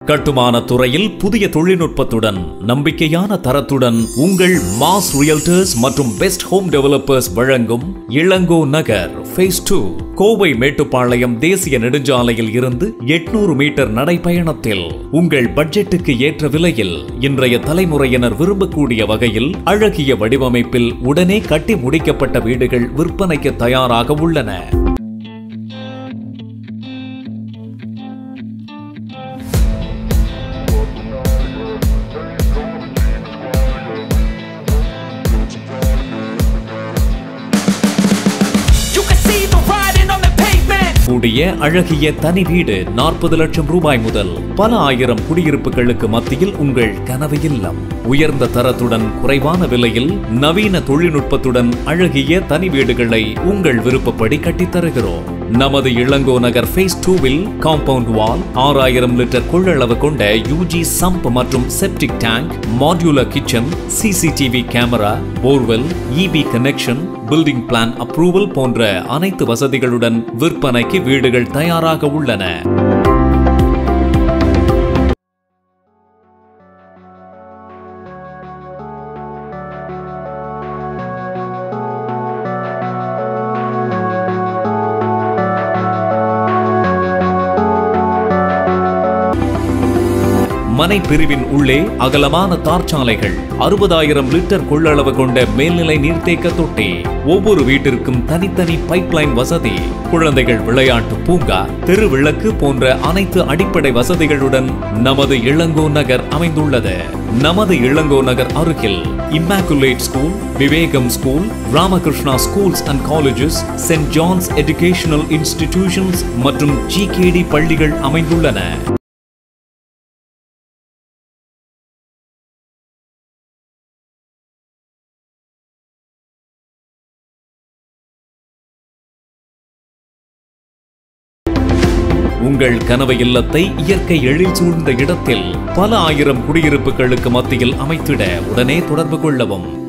கட்டுமான துறையில் புதிய தொழில்நுட்பத்துடன் நம்பிக்கையான தரத்துடன் உங்கள் மாஸ் ரியல்டர்ஸ் மற்றும் பெஸ்ட் ஹோம் டெவலப்பர்ஸ் வழங்கும் இளங்கோ நகர் ஃபேஸ் டூ கோவை மேட்டுப்பாளையம் தேசிய நெடுஞ்சாலையில் இருந்து எட்நூறு மீட்டர் நடைப்பயணத்தில் உங்கள் பட்ஜெட்டுக்கு ஏற்ற விலையில் இன்றைய தலைமுறையினர் விரும்பக்கூடிய வகையில் அழகிய வடிவமைப்பில் உடனே கட்டி முடிக்கப்பட்ட வீடுகள் விற்பனைக்கு தயாராக உள்ளன You can see the writing on the pavement. கூடிய அழகிய தனி வீடு நாற்பது லட்சம் ரூபாய் முதல் பல ஆயிரம் குடியிருப்புகளுக்கு மத்தியில் உங்கள் கனவு இல்லம் உயர்ந்த தரத்துடன் குறைவான விலையில் நவீன தொழில்நுட்பத்துடன் அழகிய தனி வீடுகளை உங்கள் விருப்பப்படி கட்டித் தருகிறோம் நமது இளங்கோ நகர் ஃபேஸ் டூவில் காம்பவுண்ட் வால் ஆறாயிரம் லிட்டர் கொள்ளளவு கொண்ட யூஜி சம்ப் மற்றும் septic tank modular kitchen CCTV camera borewell EB connection building plan approval போன்ற அனைத்து வசதிகளுடன் விற்பனைக்கு வீடுகள் தயாராக உள்ளன மனை பிரிவின் உள்ளே அகலமான தார்ச்சாலைகள் அறுபதாயிரம் லிட்டர் கொள்ளளவு கொண்ட மேல்நிலை நீர்த்தேக்க தொட்டி ஒவ்வொரு வீட்டிற்கும் தனித்தனி பைப்லைன் வசதி குழந்தைகள் விளையாட்டு பூங்கா தெரு விளக்கு போன்ற அனைத்து அடிப்படை வசதிகளுடன் நமது இளங்கோ நகர் அமைந்துள்ளது நமது இளங்கோ நகர் அருகில் Immaculate school Vivekam school Ramakrishna schools and colleges Saint John's educational institutions மற்றும் ஜிகேடி பள்ளிகள் அமைந்துள்ளன உங்கள் கனவு இல்லத்தை இயற்கை எழில் சூழ்ந்த இடத்தில் பல ஆயிரம் குடியிருப்புகளுக்கு மத்தியில் அமைத்திட உடனே தொடர்பு கொள்ளவும்